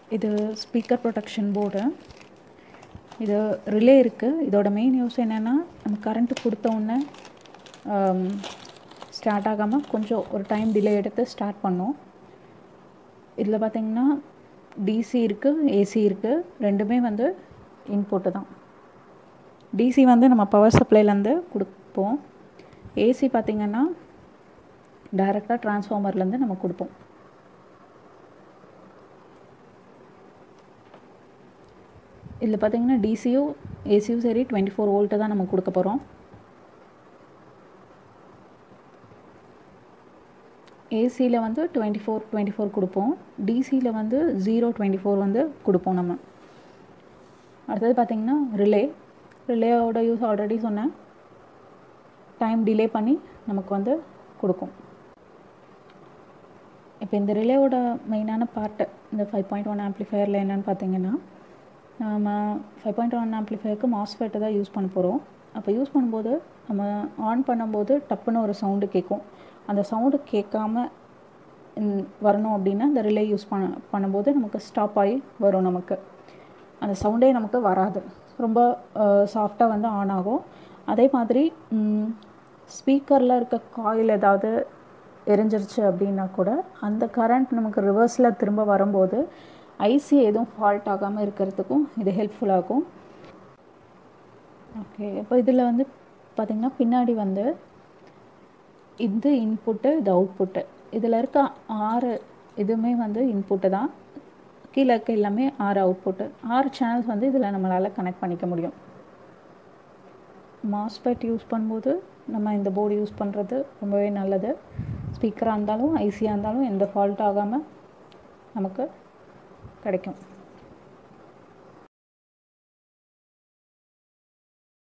இது speaker protection board இது relay இருக்குது இதோட மெயின் யூஸ் என்னென்னா நம்ம கரண்ட்டு கொடுத்த உடனே ஸ்டார்ட் ஆகாமல் கொஞ்சம் ஒரு டைம் டிலே எடுத்து ஸ்டார்ட் பண்ணோம் இதில் பார்த்திங்கன்னா டிசி இருக்குது ஏசி இருக்குது ரெண்டுமே வந்து இன்புட்டு தான் டிசி வந்து நம்ம பவர் சப்ளைலேருந்து கொடுப்போம் ஏசி பார்த்திங்கன்னா டைரெக்டாக ட்ரான்ஸ்ஃபார்மர்லேருந்து நம்ம கொடுப்போம் இதில் பார்த்திங்கன்னா டிசியும் ஏசியும் சரி டுவெண்ட்டி ஃபோர் வோல்ட்டு தான் நம்ம கொடுக்க போகிறோம் ஏசியில் வந்து டுவெண்ட்டி ஃபோர் டுவெண்ட்டி ஃபோர் கொடுப்போம் டிசியில் வந்து ஜீரோ டுவெண்ட்டி ஃபோர் வந்து கொடுப்போம் நம்ம அடுத்தது பார்த்திங்கன்னா ரிலே ரிலேயோட யூஸ் ஆல்ரெடி சொன்னேன் டைம் டிலே பண்ணி நமக்கு வந்து கொடுக்கும் இப்போ இந்த ரிலேவோட மெயினான பார்ட்டு இந்த ஃபைவ் பாயிண்ட் ஒன் ஆம்ப்ளிஃபையரில் என்னென்னு பார்த்தீங்கன்னா நம்ம ஃபைவ் பாயிண்ட் ஒன் ஆம்ப்ளிஃபையருக்கு மாஸ்ஃபெட்டு தான் யூஸ் பண்ண போகிறோம் அப்போ யூஸ் பண்ணும்போது நம்ம ஆன் பண்ணும்போது டப்புன்னு ஒரு சவுண்டு கேட்கும் அந்த சவுண்டு கேட்காம வரணும் அப்படின்னா இந்த ரிலே யூஸ் பண்ண பண்ணும்போது நமக்கு ஸ்டாப் ஆகி வரும் நமக்கு அந்த சவுண்டே நமக்கு வராது ரொம்ப சாஃப்டாக வந்து ஆன் ஆகும் அதே மாதிரி ஸ்பீக்கரில் இருக்க காயில் ஏதாவது எரிஞ்சிருச்சு அப்படின்னா கூட அந்த கரண்ட் நமக்கு ரிவர்ஸில் திரும்ப வரும்போது ஐசி எதுவும் ஃபால்ட் ஆகாமல் இருக்கிறதுக்கும் இது ஹெல்ப்ஃபுல்லாகும் ஓகே இப்போ இதில் வந்து பார்த்திங்கன்னா பின்னாடி வந்து இது இன்புட்டு இது அவுட்புட்டு இதில் இருக்க ஆறு இதுவுமே வந்து இன்புட்டு தான் கீழே இருக்க எல்லாமே ஆறு அவுட்புட்டு ஆறு சேனல்ஸ் வந்து இதில் நம்மளால் கனெக்ட் பண்ணிக்க முடியும் மாஸ்பெட் யூஸ் பண்ணும்போது நம்ம இந்த போர்டு யூஸ் பண்ணுறது ரொம்பவே நல்லது ஸ்பீக்கராக இருந்தாலும் ஐசியாக இருந்தாலும் எந்த ஃபால்ட் ஆகாமல் நமக்கு கிடைக்கும்